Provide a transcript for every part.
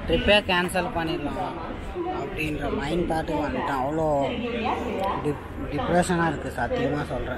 ட்ரிப்பே cancel பண்ணிடலாம் அப்படின்ற mind தாட்டுக்கு வந்துட்டேன் அவ்வளோ டிப் டிப்ரெஷனாக இருக்குது சத்தியமாக சொல்கிறேன்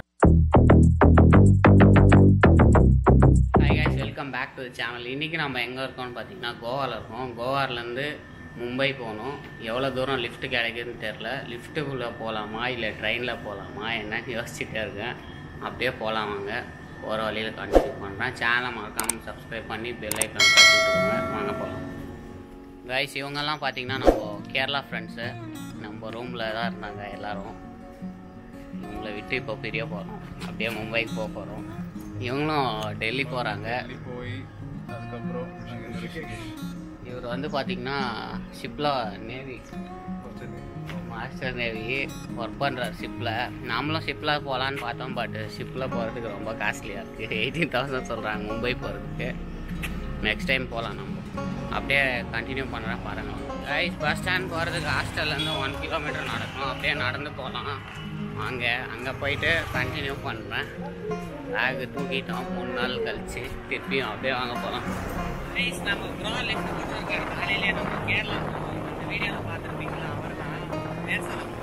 hi guys welcome back to channel இன்றைக்கி நம்ம எங்கே இருக்கோம்னு பார்த்தீங்கன்னா கோவாவில் இருக்கோம் கோவாலேருந்து மும்பை போகணும் எவ்வளோ தூரம் லிஃப்ட் கிடைக்குதுன்னு தெரில லிஃப்ட்டுக்குள்ளே போகலாமா இல்லை ட்ரெயினில் போகலாமா என்னன்னு யோசிச்சுட்டே இருக்கேன் அப்படியே போகலாம் வாங்க போகிற வழியில் கண்டினியூ பண்ணுறேன் சேனலை மறக்காமல் சப்ஸ்கிரைப் பண்ணி பெல் ஐக்கான் தட்டிட்டுருங்க வாங்க போகலாம் கைஸ் இவங்கெல்லாம் பார்த்தீங்கன்னா நம்ம கேரளா ஃப்ரெண்ட்ஸு நம்ம ரூமில் தான் இருந்தாங்க எல்லோரும் இவங்களை விட்டு இப்போ பிரிய போகிறோம் அப்படியே மும்பைக்கு போக போகிறோம் இவங்களும் டெல்லி போகிறாங்க போய் அதுக்கப்புறம் அங்கே ரிஷிகேஷ் இவர் வந்து பார்த்தீங்கன்னா ஷிப்லா நேவி மாஸ்டர் நேவி ஒர்க் பண்ணுறார் ஷிப்பில் நாமளும் ஷிப்பில் போகலான்னு பார்த்தோம் பட் ஷிப்பில் போகிறதுக்கு ரொம்ப காஸ்ட்லியாக இருக்குது எயிட்டீன் தௌசண்ட் சொல்கிறாங்க மும்பை போகிறதுக்கு நெக்ஸ்ட் டைம் போகலாம் நம்ம அப்படியே கண்டினியூ பண்ணுறேன் பாருங்கள் கைஸ் பஸ் ஸ்டாண்ட் போகிறதுக்கு ஹாஸ்டல்லேருந்து ஒன் கிலோமீட்டர் நடக்கும் அப்படியே நடந்து போகலாம் வாங்க அங்கே போயிட்டு கண்டினியூ பண்ணுறேன் பேகு தூக்கிட்டோம் மூணு நாள் கழிச்சு திருப்பியும் அப்படியே வாங்க போகலாம் கைஸ் நம்ம ப்ரோ லிஃப்ட் கொடுத்துருக்காரு காலையிலே நம்ம கேரளா அந்த வீடியோவில் பார்த்துருப்பீங்களா அவர் தான் பேர் சொல்லுங்க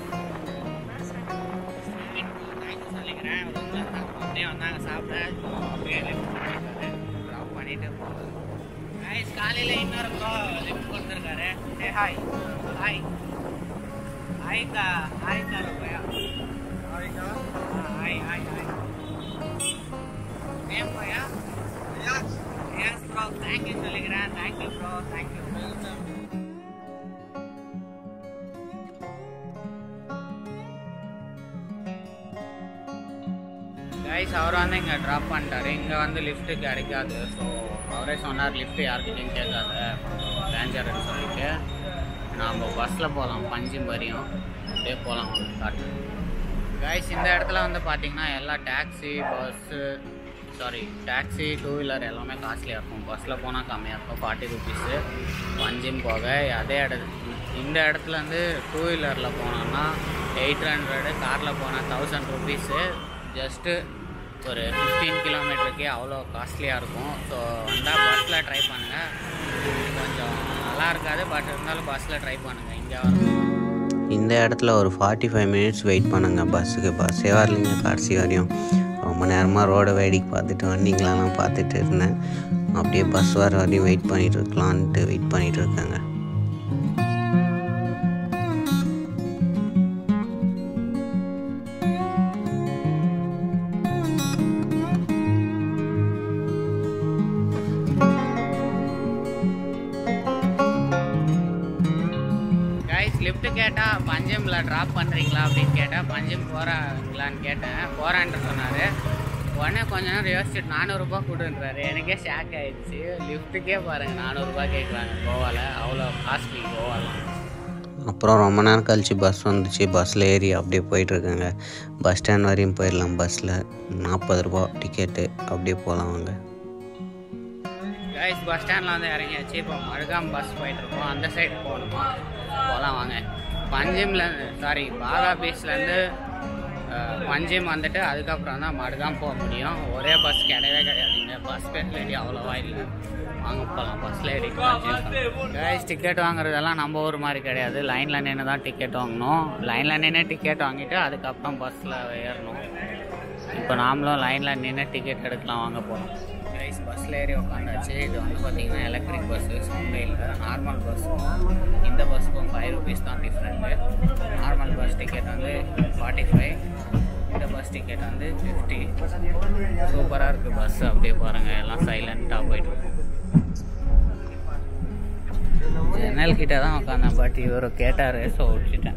சொல்லிக்கிறேன் ரூமில் அப்படியே வந்தாங்க சாப்பிட அப்படியே லிஃப்ட் பண்ணிருக்காரு ட்ராப் பண்ணிட்டு போகுது கைஸ் காலையில் இன்னொரு ப்ரோ லிஃப்ட் கொடுத்துருக்காரு ஏ ஹாய் ஹாய் ஹாய்க்கா ஹாய்க்கா ரூபாயா ஹாய் ஹாய் ஹாய் நேம் போயா எஸ் ப்ரோ தேங்க்யூ சொல்லிக்கிறேன் தேங்க்யூ ப்ரோ தேங்க்யூ கைஸ் அவர் வந்து இங்கே ட்ராப் பண்ணிட்டாரு இங்கே வந்து லிஃப்ட்டு கிடைக்காது ஸோ அவரே சொன்னார் லிஃப்ட்டு யார்கிட்டையும் கேட்காத டேஞ்சர்னு சொல்லிட்டு நாம் பஸ்ஸில் போகலாம் பஞ்சிம்பரியும் அப்படியே போகலாம் காட்டு கைஸ் இந்த இடத்துல வந்து பார்த்தீங்கன்னா எல்லா taxi bus sorry taxi two wheeler எல்லாமே காஸ்ட்லியாக இருக்கும் பஸ்ஸில் போனால் கம்மியாக இருக்கும் ஃபார்ட்டி ருபீஸு பஞ்சிம் போக அதே இடத்து இந்த இடத்துல இருந்து டூ வீலரில் போனோம்னா எயிட் ஹண்ட்ரடு காரில் போனால் தௌசண்ட் ருபீஸு ஜஸ்ட்டு ஒரு ஃபிஃப்டீன் கிலோமீட்டருக்கே அவ்வளோ காஸ்ட்லியாக இருக்கும் ஸோ வந்தால் பஸ்ஸில் ட்ரை பண்ணுங்கள் கொஞ்சம் நல்லா இருக்காது பட் இருந்தாலும் பஸ்ஸில் ட்ரை பண்ணுங்கள் இங்கே வரும் இந்த இடத்துல ஒரு ஃபார்ட்டி ஃபைவ் மினிட்ஸ் வெயிட் பண்ணுங்க பஸ்ஸுக்கு பஸ்ஸே வரலைங்க கடைசி வரையும் ரொம்ப நேரமாக ரோடை வேடிக்கை பார்த்துட்டு வண்டிங்களெல்லாம் பார்த்துட்டு இருந்தேன் அப்படியே பஸ் வர வரையும் வெயிட் பண்ணிட்டு இருக்கலான்ட்டு வெயிட் பண்ணிட்டு இருக்காங்க கைஸ் லிஃப்ட் கேட்டால் பஞ்சமில் ட்ராப் பண்ணுறீங்களா அப்படின்னு கேட்டால் பஞ்சம் போகிறாங்களான்னு கேட்டேன் போகிறான்ட்டு சொன்னார் உடனே கொஞ்ச நேரம் யோசிச்சுட்டு நானூறுரூபா கொடுன்றாரு எனக்கே ஷாக் ஆயிடுச்சு லிஃப்ட்டுக்கே பாருங்கள் நானூறுரூபா கேட்குறாங்க கோவாவில் அவ்வளோ காஸ்ட்லி கோவாலாம் அப்புறம் ரொம்ப நேரம் கழிச்சு பஸ் வந்துச்சு பஸ்ஸில் ஏறி அப்படியே போயிட்டுருக்காங்க பஸ் ஸ்டாண்ட் வரையும் போயிடலாம் பஸ்ஸில் நாற்பது ரூபா டிக்கெட்டு அப்படியே போகலாம் வாங்க கைஸ் பஸ் ஸ்டாண்டில் வந்து இறங்கியாச்சு இப்போ மடுகாம் பஸ் போயிட்டுருக்கோம் அந்த சைடு போகணுமா போகலாம் வாங்க பஞ்சிமில் சாரி பாகா பீச்லேருந்து பஞ்சிம் வந்துட்டு அதுக்கப்புறம் தான் மடுகாம் போக முடியும் ஒரே பஸ் கிடையவே கிடையாதுங்க பஸ் ஃபெசிலிட்டி அவ்வளோவா இல்லை வாங்க போகலாம் பஸ்ஸில் ஏறி கைஸ் டிக்கெட் வாங்குறதெல்லாம் நம்ம ஊர் மாதிரி கிடையாது லைனில் நின்று தான் டிக்கெட் வாங்கணும் லைனில் நின்று டிக்கெட் வாங்கிட்டு அதுக்கப்புறம் பஸ்ஸில் ஏறணும் இப்போ நாமளும் லைனில் நின்று டிக்கெட் எடுக்கலாம் வாங்க போகிறோம் கைஸ் பஸ்ஸில் ஏறி உட்காந்தாச்சு இது வந்து பார்த்தீங்கன்னா எலக்ட்ரிக் பஸ்ஸு மும்பையில் நார்மல் பஸ்ஸுக்கும் இந்த பஸ்ஸுக்கும் ஃபைவ் ருபீஸ் தான் டிஃப்ரெண்ட்டு நார்மல் பஸ் டிக்கெட் வந்து ஃபார்ட்டி ஃபைவ் இந்த பஸ் டிக்கெட் வந்து ஃபிஃப்டி சூப்பராக இருக்குது பஸ் அப்படியே பாருங்கள் எல்லாம் சைலண்ட்டாக போயிட்டு இருக்கு. ஜன்னல் கிட்ட தான் உட்காந்தேன் பட் இவர் கேட்டார் ஸோ விட்டுட்டேன்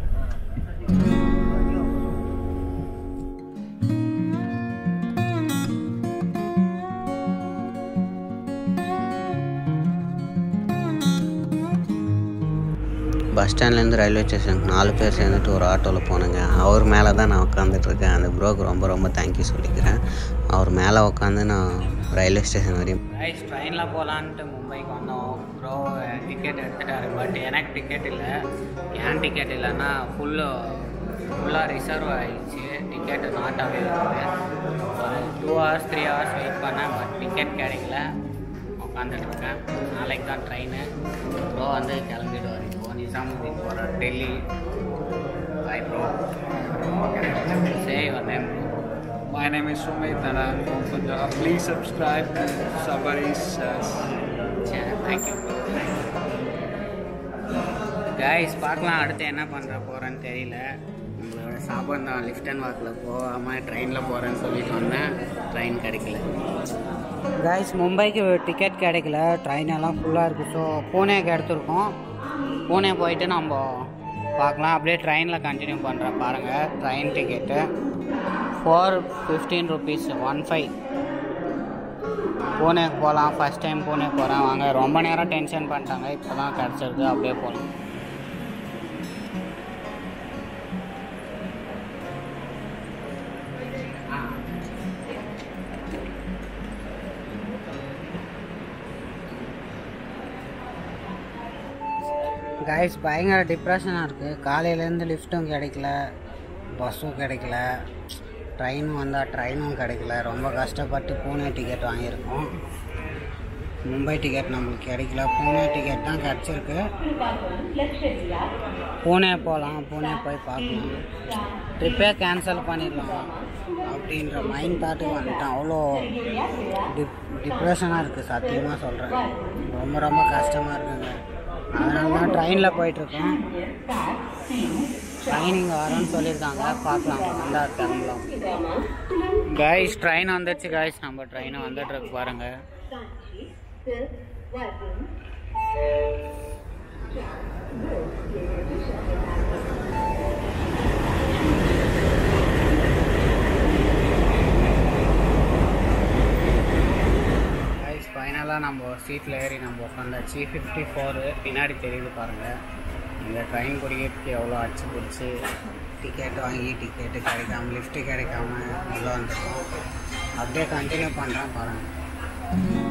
பஸ் ஸ்டாண்ட்லேருந்து ரயில்வே ஸ்டேஷனுக்கு நாலு பேர் சேர்ந்துட்டு ஒரு ஆட்டோவில் போனேங்க அவர் மேலே தான் நான் உட்காந்துட்ருக்கேன் அந்த ப்ரோக்கு ரொம்ப ரொம்ப தேங்க்யூ சொல்லிக்கிறேன் அவர் மேலே உட்காந்து நான் ரயில்வே ஸ்டேஷன் வரையும் ரைஸ் ட்ரெயினில் போகலான்ட்டு மும்பைக்கு வந்தோம் ப்ரோ டிக்கெட் எடுத்துட்டாரு பட் எனக்கு டிக்கெட் இல்லை ஏன் டிக்கெட் இல்லைன்னா ஃபுல்லு ஃபுல்லாக ரிசர்வ் ஆகிடுச்சு டிக்கெட் நாட் அவைலபிள் ஒரு two hours three hours wait பண்ணேன் பட் டிக்கெட் கிடைக்கல உட்காந்துட்டு இருக்கேன் நாளைக்கு தான் ட்ரெயின் ப்ரோ வந்து கிளம்பிடுவார் இப்போ நிசாமுதீன் போகிறார் டெல்லி பாய் ப்ரோ சரி வந்தேன் bro My name is Sumit and I'm from Punjab. Please subscribe to Sabaris. Uh, சரி தேங்க்யூ கைஸ் பார்க்கலாம் அடுத்து என்ன பண்ணுற போகிறேன்னு தெரியல உங்களோட சாப்பாடு தான் லிஃப்ட் அண்ட் வாக்கில் போகாமல் ட்ரெயினில் போகிறேன்னு சொல்லிட்டு வந்தேன் ட்ரெயின் கிடைக்கல கைஸ் மும்பைக்கு டிக்கெட் கிடைக்கல ட்ரெயின் எல்லாம் ஃபுல்லாக இருக்குது ஸோ பூனேக்கு எடுத்திருக்கோம் பூனே போயிட்டு நம்ம பார்க்கலாம் அப்படியே ட்ரெயினில் கண்டினியூ பண்ணுறேன் பாருங்கள் train ticket four fifteen rupees one five பூனேக்கு போகலாம் ஃபஸ்ட் டைம் பூனே போகிறேன் வாங்க ரொம்ப நேரம் டென்ஷன் பண்ணிட்டாங்க இப்போ தான் கிடச்சிருக்கு அப்படியே போகலாம் கைஸ் பயங்கர டிப்ரெஷனாக இருக்குது காலையிலேருந்து லிஃப்ட்டும் கிடைக்கல பஸ்ஸும் கிடைக்கல ட்ரெயினும் வந்தால் ட்ரெயினும் கிடைக்கல ரொம்ப கஷ்டப்பட்டு பூனே டிக்கெட் வாங்கியிருக்கோம் மும்பை டிக்கெட் நம்மளுக்கு கிடைக்கல பூனே டிக்கெட் தான் கிடச்சிருக்கு பூனே போகலாம் பூனே போய் பார்க்கலாம் ட்ரிப்பே கேன்சல் பண்ணிடலாம் அப்படின்ற மைண்ட் தாட்டுக்கு வந்துட்டேன் அவ்வளோ டிப் டிப்ரெஷனாக இருக்குது சத்தியமாக சொல்கிறேன் ரொம்ப ரொம்ப கஷ்டமாக இருக்குங்க அதனால தான் ட்ரெயினில் போயிட்டுருக்கோம் ட்ரெயின் இங்கே வரோன்னு சொல்லியிருக்காங்க பார்க்கலாம் வந்தால் கிளம்பலாம் கைஸ் ட்ரெயின் வந்துடுச்சு கைஸ் நம்ம ட்ரெயினை வந்துட்டு இருக்கு பாருங்க கைஸ் ஃபைனலாக நம்ம சீட்டில் ஏறி நம்ம உட்காந்தாச்சு ஃபிஃப்டி ஃபோரு பின்னாடி தெரியுது பாருங்கள் இந்த ட்ரெயின் பிடிக்கிறதுக்கு எவ்வளோ அடிச்சு பிடிச்சி டிக்கெட் வாங்கி டிக்கெட்டு கிடைக்காம லிஃப்ட்டு கிடைக்காம உள்ள வந்துருக்கோம் அப்படியே கண்டினியூ பண்ணுறேன் பாருங்கள்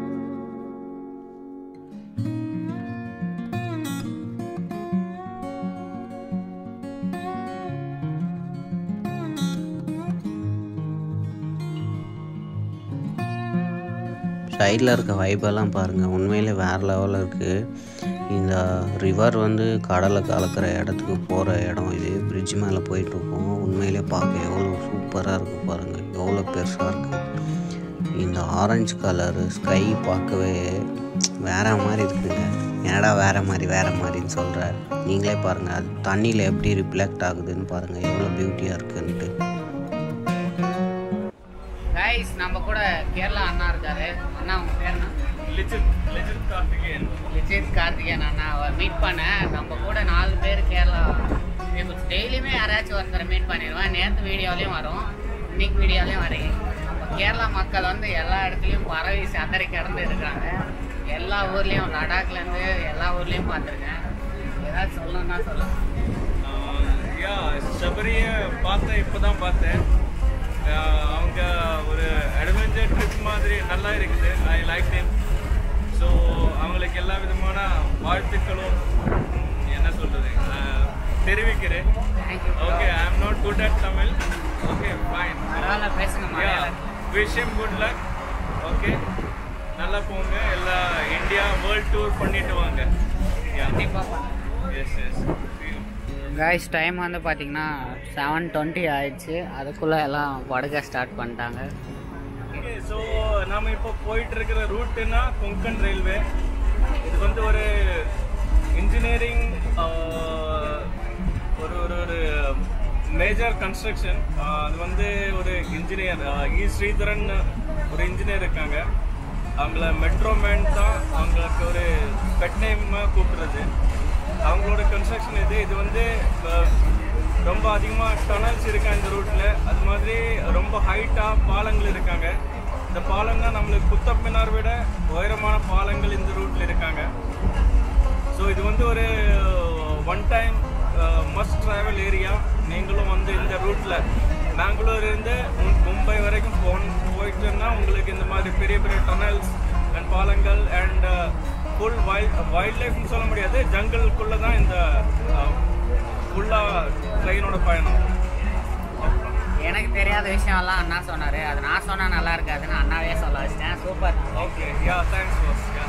சைடில் இருக்க வைப்பெல்லாம் பாருங்கள் உண்மையிலே வேறு லெவலில் இருக்குது இந்த ரிவர் வந்து கடலை கலக்கிற இடத்துக்கு போகிற இடம் இது பிரிட்ஜ் மேலே போயிட்டுருக்கோம் உண்மையிலே பார்க்க எவ்வளோ சூப்பராக இருக்குது பாருங்கள் எவ்வளோ பெருசாக இருக்குது இந்த ஆரஞ்சு கலரு ஸ்கை பார்க்கவே வேற மாதிரி இருக்குங்க என்னடா வேற மாதிரி வேற மாதிரின்னு சொல்கிற நீங்களே பாருங்கள் அது தண்ணியில் எப்படி ரிஃப்ளெக்ட் ஆகுதுன்னு பாருங்கள் எவ்வளோ பியூட்டியாக இருக்குன்ட்டு கைஸ் நம்ம கூட கேரளா அண்ணா இருக்காரு அண்ணா உங்க பேர் என்ன Legit, legit Karthikeyan. Vijith Karthikeyan அண்ணா மீட் பண்ணேன் நம்ம கூட நாலு பேர் கேரளா டெய்லியுமே யாராச்சும் ஒருத்தரை மீட் பண்ணிடுவேன் நேற்று வீடியோலையும் வரும் இன்னைக்கு வீடியோலையும் வரீங்க நம்ம கேரளா மக்கள் வந்து எல்லா இடத்துலையும் பரவி சதறி கிடந்து இருக்காங்க எல்லா ஊர்லேயும் லடாக்லேருந்து எல்லா ஊர்லேயும் பார்த்துருக்கேன் ஏதாச்சும் சொல்லணும்னா சொல்லலாம் யா சபரியை பார்த்தேன் இப்போ தான் பார்த்தேன் ஆஹ் அவங்க ஒரு அட்வென்ச்சர் ட்ரிப் மாதிரி நல்லா இருக்குது ஐ லைக் them ஸோ அவங்களுக்கு எல்லா விதமான வாழ்த்துக்களும் ம், என்ன சொல்கிறது தெரிவிக்கிறேன் thank you okay I am not good at Tamil okay fine பரவாயில்ல பேசுங்க யா மலையாளம் விஷயம் குட் லக் ஓகே நல்லா போங்க எல்லா இந்தியா வேர்ல்ட் டூர் பண்ணிட்டு வாங்க யா கண்டிப்பாக எஸ் எஸ் கைஸ் டைம் வந்து பார்த்தீங்கன்னா செவன் டுவெண்ட்டி ஆயிடுச்சு அதுக்குள்ளே எல்லாம் படுக்க ஸ்டார்ட் பண்ணிட்டாங்க ஓகே ஸோ நாம இப்போ போயிட்டு இருக்கிற ரூட்டுனா கொங்கன் ரயில்வே இது வந்து ஒரு இன்ஜினியரிங் ஒரு ஒரு ஒரு மேஜர் கன்ஸ்ட்ரக்ஷன் அது வந்து ஒரு இன்ஜினியர் இ ஸ்ரீதரன் ஒரு இன்ஜினியர் இருக்காங்க அவங்கள மெட்ரோ மேன் தான் அவங்களுக்கு ஒரு பெட் நேமாக கூப்பிடுறது அவங்களோட கன்ஸ்ட்ரக்ஷன் இது இது வந்து அஹ், ரொம்ப அதிகமாக டனல்ஸ் இருக்கா இந்த ரூட்டில் அது மாதிரி ரொம்ப ஹைட்டாக பாலங்கள் இருக்காங்க இந்த பாலம் தான் நம்மளுக்கு குத்தப்பினார் விட உயரமான பாலங்கள் இந்த ரூட்டில் இருக்காங்க ஸோ இது வந்து ஒரு one time must travel area நீங்களும் வந்து இந்த ரூட்டில் பெங்களூர் இருந்து மு- மும்பை வரைக்கும் போ போயிட்டுன்னா உங்களுக்கு இந்த மாதிரி பெரிய பெரிய டனல்ஸ் அண்ட் பாலங்கள் அண்ட் ஃபுல் வைல்ட் வைல்ட் லைஃப்னு சொல்ல முடியாது ஜங்கிள்குள்ளே தான் இந்த ஃபுல்லாக ட்ரெயினோட பயணம் எனக்கு தெரியாத விஷயம்லாம் அண்ணா சொன்னார் அது நான் சொன்னால் நல்லா இருக்காதுன்னு அண்ணாவே சொல்ல வச்சிட்டேன் super okay yeah thanks boss yeah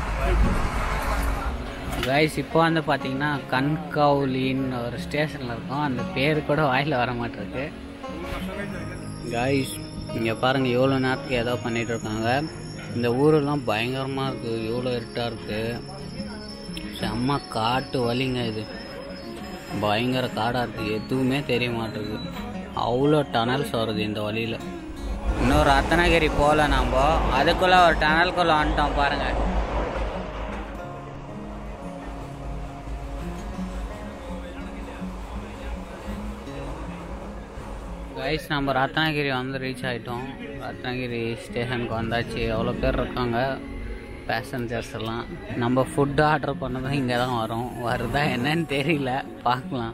guys இப்போ வந்து பார்த்தீங்கன்னா கண்கவுலின்னு ஒரு ஸ்டேஷனில் இருக்கோம் அந்த பேர் கூட வாயில் வர மாட்டிருக்கு கைஸ் இங்கே பாருங்கள் எவ்வளோ நேரத்துக்கு ஏதோ பண்ணிட்டு இருக்காங்க இந்த ஊரெல்லாம் பயங்கரமாக இருக்குது எவ்வளோ இருட்டாக இருக்குது செம்ம காட்டு வலிங்க இது பயங்கர காடாக இருக்குது எதுவுமே தெரிய மாட்டேங்குது அவ்வளோ டனல்ஸ் வருது இந்த வழியில் இன்னொரு ரத்னகிரி போகல நம்ம அதுக்குள்ளே ஒரு டனல்குள்ளே வந்துட்டோம் பாருங்கள் கைஸ் நம்ம ரத்னகிரி வந்து ரீச் ஆகிட்டோம் ரத்னகிரி ஸ்டேஷனுக்கு வந்தாச்சு எவ்வளோ பேர் இருக்காங்க பேசஞ்சர்ஸ் எல்லாம் நம்ம ஃபுட்டு ஆர்டர் பண்ணதும் இங்கே தான் வரும் வருதா என்னன்னு தெரியல பார்க்கலாம்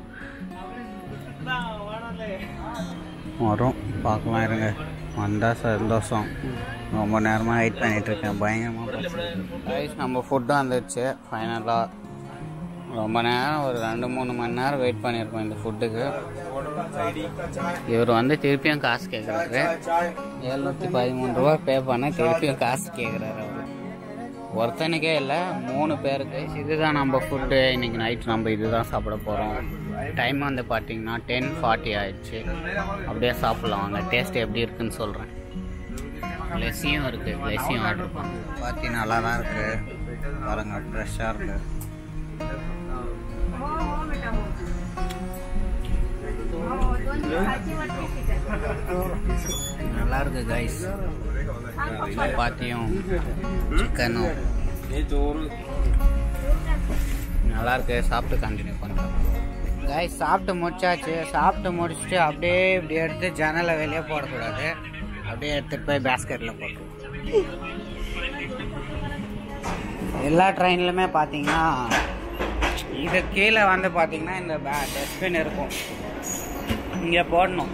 வரும் பார்க்கலாம் இருங்க வந்தால் சந்தோஷம் ரொம்ப நேரமாக வெயிட் பண்ணிகிட்ருக்கேன் பயங்கரமாக கைஸ் நம்ம ஃபுட்டு வந்துடுச்சு ஃபைனலாக ரொம்ப நேரம் ஒரு ரெண்டு மூணு மணி நேரம் வெயிட் பண்ணியிருக்கோம் இந்த ஃபுட்டுக்கு இவர் வந்து திருப்பியும் காசு கேட்குறாரு எழுநூற்றி பதிமூணு ரூபா பே பண்ண திருப்பியும் காசு கேட்குறாரு அவர் ஒருத்தனுக்கே இல்லை மூணு பேருக்கு இதுதான் நம்ம ஃபுட்டு இன்னைக்கு நைட் நம்ம இதுதான் சாப்பிட போகிறோம் டைம் வந்து பார்த்தீங்கன்னா டென் ஃபார்ட்டி ஆயிடுச்சு அப்படியே சாப்பிட்லாம் வாங்க டேஸ்ட் எப்படி இருக்குன்னு சொல்கிறேன் லெஸ்ஸியும் இருக்குது லெஸ்ஸியும் ஆர்டர் பண்ணேன் பார்த்தி நல்லா தான் இருக்குது பாருங்க ஃப்ரெஷ்ஷாக இருக்குது நல்லா இருக்கு கைஸ் சப்பாத்தியும் சிக்கனும் நல்லா இருக்கு சாப்பிட்டு கண்டினியூ பண்ணுறேன் கைஸ் சாப்பிட்டு முடிச்சாச்சு சாப்பிட்டு முடிச்சுட்டு அப்படியே இப்படி எடுத்து ஜன்னலை வெளியே போடக்கூடாது அப்படியே எடுத்துகிட்டு போய் பேஸ்கெட்டில் போட்டு எல்லா ட்ரெயின்லையுமே பார்த்தீங்கன்னா இது கீழே வந்து பார்த்தீங்கன்னா இந்த பே டஸ்ட்பின் இருக்கும் இங்கே போடணும்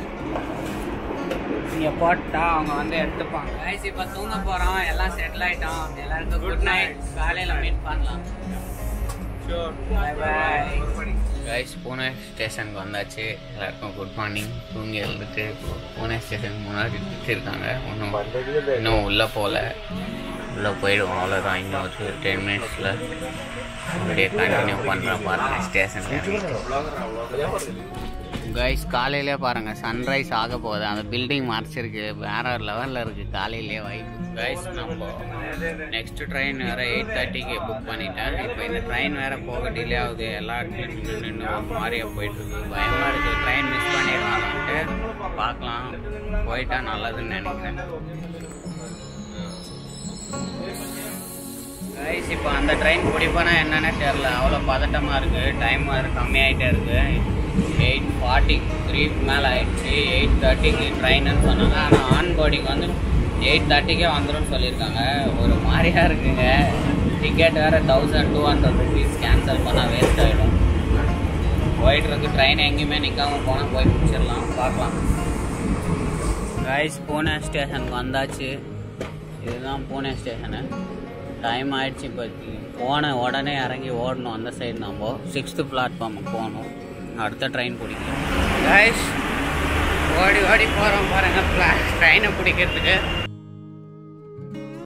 இங்கே போட்டா அவங்க வந்து எடுத்துப்பாங்க கைஸ் இப்போ தூங்க போகிறோம் எல்லாம் செட்டில் ஆகிட்டோம் எல்லாருக்கும் குட் நைட் காலையில் மீட் பண்ணலாம் பாய் பாய் கைஸ் பூனே ஸ்டேஷனுக்கு வந்தாச்சு எல்லாருக்கும் குட் மார்னிங் தூங்கி எழுந்துட்டு பூனே ஸ்டேஷனுக்கு முன்னாடி நிறுத்திருக்காங்க ஒன்றும் இன்னும் உள்ளே போகல உள்ளே போயிடுவோம் அவ்வளோதான் இன்னும் ஒரு டென் மினிட்ஸில் அப்படியே கண்டினியூ பண்ணுறேன் பாருங்கள் ஸ்டேஷன் கைஸ் காலையிலே பாருங்கள் சன்ரைஸ் ஆக போகுது அந்த பில்டிங் மறைச்சிருக்கு வேற ஒரு லெவலில் இருக்குது காலையிலே வைப்பு கைஸ் நம்ம நெக்ஸ்ட் ட்ரெயின் வேறு எயிட் தேர்ட்டிக்கு புக் பண்ணிட்டேன் இப்போ இந்த ட்ரெயின் வேறு போக டிலே ஆகுது எல்லா இடத்துலையும் நின்று நின்று ஒரு மாதிரியா போயிட்டுருக்கு பயமாக இருக்குது ட்ரெயின் மிஸ் பண்ணிடுவாங்கன்ட்டு பார்க்கலாம் போயிட்டா நல்லதுன்னு நினைக்கிறேன் கைஸ் இப்போ அந்த ட்ரெயின் பிடிப்பானா என்னன்னே தெரில அவ்வளோ பதட்டமாக இருக்குது டைம் வேறு கம்மியாயிட்டே இருக்குது எயிட் ஃபார்ட்டி த்ரீ மேலே ஆயிடுச்சு எயிட் தேர்ட்டிக்கு ட்ரெயின்னு சொன்னாங்க ஆனால் ஆன் போர்டிங் வந்து எயிட் தேர்ட்டிக்கே வந்துடும் சொல்லியிருக்காங்க ஒரு மாதிரியாக இருக்குங்க டிக்கெட் வேறு thousand two hundred rupees cancel பண்ணால் வேஸ்ட் ஆகிடும் போயிட்டு இருக்கு ட்ரெயின் எங்கேயுமே நிற்காம போனால் போய் பிடிச்சிடலாம் பார்க்கலாம் கைஸ் பூனே ஸ்டேஷனுக்கு வந்தாச்சு இதுதான் பூனே ஸ்டேஷனு டைம் ஆயிடுச்சு இப்போ போன உடனே இறங்கி ஓடணும் அந்த சைடு நம்ம சிக்ஸ்த்து பிளாட்ஃபார்முக்கு போகணும் அடுத்த ட்ரெயின் பிடிக்கணும் கைஸ் ஓடி ஓடி போகிறோம் பாருங்கள் ட்ரெயினை பிடிக்கிறதுக்கு